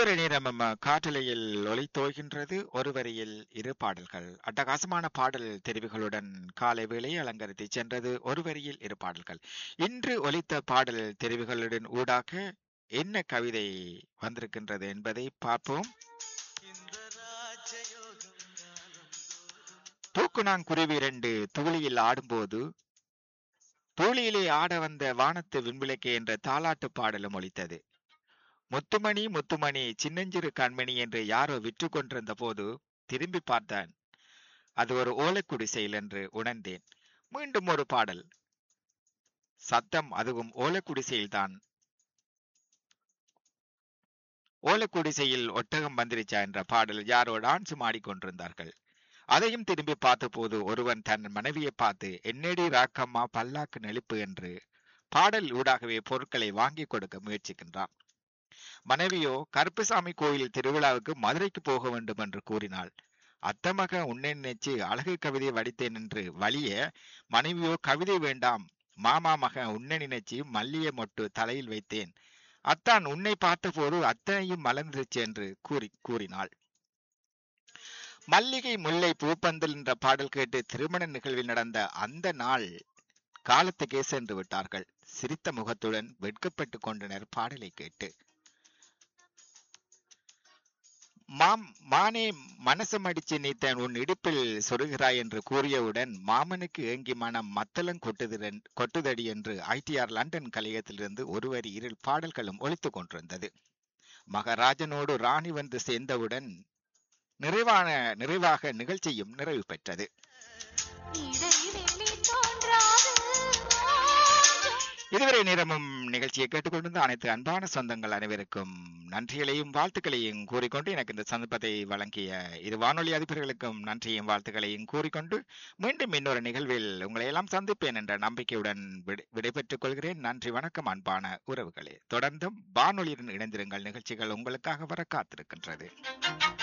இதுவரை நேரம் நம்ம காற்றலையில் ஒலித்தோய்கின்றது ஒரு வரியில் இரு பாடல்கள் அட்டகாசமான பாடல் தெரிவுகளுடன் காலை வேளை அலங்கரித்து சென்றது ஒரு வரியில் இரு பாடல்கள் இன்று ஒலித்த பாடல் தெரிவுகளுடன் ஊடாக என்ன கவிதை வந்திருக்கின்றது என்பதை பார்ப்போம் தூக்குநாங்குருவி இரண்டு தூளியில் ஆடும்போது தூளியிலே ஆட வந்த வானத்து விண்விளக்கே என்ற தாலாட்டு பாடலும் ஒலித்தது முத்துமணி முத்துமணி சின்னஞ்சிறு கண்மணி என்று யாரோ விற்று கொண்டிருந்த போது திரும்பி பார்த்தான் அது ஒரு ஓலைக்குடிசையில் என்று உணர்ந்தேன் மீண்டும் ஒரு பாடல் சத்தம் அதுவும் ஓலைக்குடிசையில்தான் ஓலைக்குடிசையில் ஒட்டகம் வந்திருச்சா என்ற பாடல் யாரோ டான்ஸ் ஆடிக்கொண்டிருந்தார்கள் அதையும் திரும்பி பார்த்தபோது ஒருவன் தன் மனைவியை பார்த்து என்னடி ராக்கம்மா பல்லாக்கு நெளிப்பு என்று பாடல் ஊடாகவே பொருட்களை வாங்கி கொடுக்க முயற்சிக்கின்றான் மனைவியோ கருப்புசாமி கோயில் திருவிழாவுக்கு மதுரைக்கு போக வேண்டும் என்று கூறினாள் அத்தமக உன்னை நினைச்சு அழகு கவிதை வடித்தேன் என்று வலிய மனைவியோ கவிதை வேண்டாம் மாமா மக உன்னை நினைச்சு மல்லிய மொட்டு தலையில் வைத்தேன் அத்தான் உன்னை பார்த்தபோது அத்தனையும் மலர்ந்துருச்சு என்று கூறி கூறினாள் மல்லிகை முல்லை பூப்பந்தல் என்ற பாடல் கேட்டு திருமண நிகழ்வில் நடந்த அந்த நாள் காலத்துக்கே சென்று விட்டார்கள் சிரித்த முகத்துடன் வெட்கப்பட்டு கொண்டனர் பாடலை கேட்டு மாம் மானே மனசம் அடிச்சு நீத்தன் உன் இடுப்பில் சொருகிறாய் என்று கூறியவுடன் மாமனுக்கு ஏங்கி மனம் மத்தளம் கொட்டுது கொட்டுதடி என்று ஐடிஆர் லண்டன் கலையத்திலிருந்து ஒருவரி இரு பாடல்களும் ஒழித்துக் கொண்டிருந்தது மகராஜனோடு ராணி வந்து சேர்ந்தவுடன் நிறைவான நிறைவாக நிகழ்ச்சியும் நிறைவு பெற்றது இதுவரை நேரமும் நிகழ்ச்சியை கேட்டுக்கொண்டிருந்த அனைத்து அன்பான சொந்தங்கள் அனைவருக்கும் நன்றிகளையும் வாழ்த்துக்களையும் கூறிக்கொண்டு எனக்கு இந்த சந்தர்ப்பத்தை வழங்கிய இரு வானொலி அதிபர்களுக்கும் நன்றியும் வாழ்த்துக்களையும் கூறிக்கொண்டு மீண்டும் இன்னொரு நிகழ்வில் உங்களை எல்லாம் சந்திப்பேன் என்ற நம்பிக்கையுடன் விடைபெற்றுக் கொள்கிறேன் நன்றி வணக்கம் அன்பான உறவுகளே தொடர்ந்தும் வானொலியுடன் இணைந்திருங்கள் நிகழ்ச்சிகள் உங்களுக்காக வர காத்திருக்கின்றது